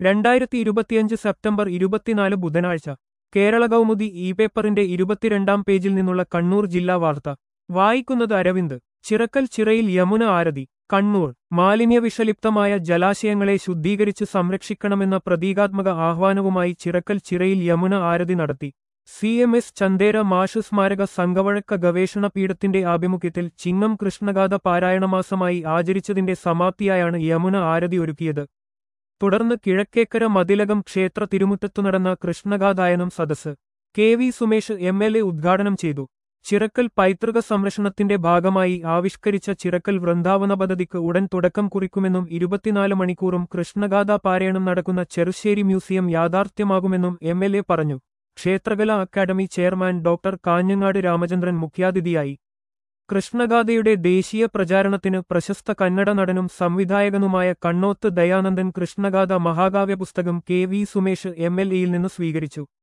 രണ്ടായിരത്തി ഇരുപത്തിയഞ്ച് സെപ്റ്റംബർ ഇരുപത്തിനാല് ബുധനാഴ്ച കേരള കൗമുദി ഇ പേപ്പറിന്റെ ഇരുപത്തിരണ്ടാം പേജിൽ നിന്നുള്ള കണ്ണൂർ ജില്ലാ വാർത്ത വായിക്കുന്നത് അരവിന്ദ് ചിറക്കൽ ചിറയിൽ യമുന ആരതി കണ്ണൂർ മാലിന്യവിഷലിപ്തമായ ജലാശയങ്ങളെ ശുദ്ധീകരിച്ച് സംരക്ഷിക്കണമെന്ന പ്രതീകാത്മക ആഹ്വാനവുമായി ചിറക്കൽ ചിറയിൽ യമുന ആരതി നടത്തി സി എം എസ് ചന്ദേര മാഷ് സ്മാരക സംഘവഴക്ക ഗവേഷണ പീഠത്തിന്റെ ആഭിമുഖ്യത്തിൽ ചിങ്ങം കൃഷ്ണഗാഥ പാരായണമാസമായി ആചരിച്ചതിന്റെ സമാപ്തിയായാണ് യമുന ആരതി ഒരുക്കിയത് തുടർന്ന് കിഴക്കേക്കര മതിലകം ക്ഷേത്ര തിരുമുറ്റത്തു നടന്ന കൃഷ്ണഗാഥായനം സദസ്സ് K V Sumesh M L A ഉദ്ഘാടനം ചെയ്തു ചിറക്കൽ പൈതൃക സംരക്ഷണത്തിന്റെ ഭാഗമായി ആവിഷ്കരിച്ച ചിറക്കൽ വൃന്ദാവന പദ്ധതിക്ക് ഉടൻ തുടക്കം കുറിക്കുമെന്നും ഇരുപത്തിനാല് മണിക്കൂറും കൃഷ്ണഗാഥ പാരായണം നടക്കുന്ന ചെറുശ്ശേരി മ്യൂസിയം യാഥാർത്ഥ്യമാകുമെന്നും എം എൽ എ പറഞ്ഞു ക്ഷേത്രകലാ academy chairman doctor Kanhangad Ramachandran മുഖ്യാതിഥിയായി കൃഷ്ണഗാഥയുടെ ദേശീയ പ്രചാരണത്തിന് പ്രശസ്ത കന്നഡ നടനും സംവിധായകനുമായ കണ്ണോത്ത് ദയാനന്ദൻ കൃഷ്ണഗാഥ മഹാകാവ്യ പുസ്തകം K V Sumesh M L എയിൽ നിന്ന് സ്വീകരിച്ചു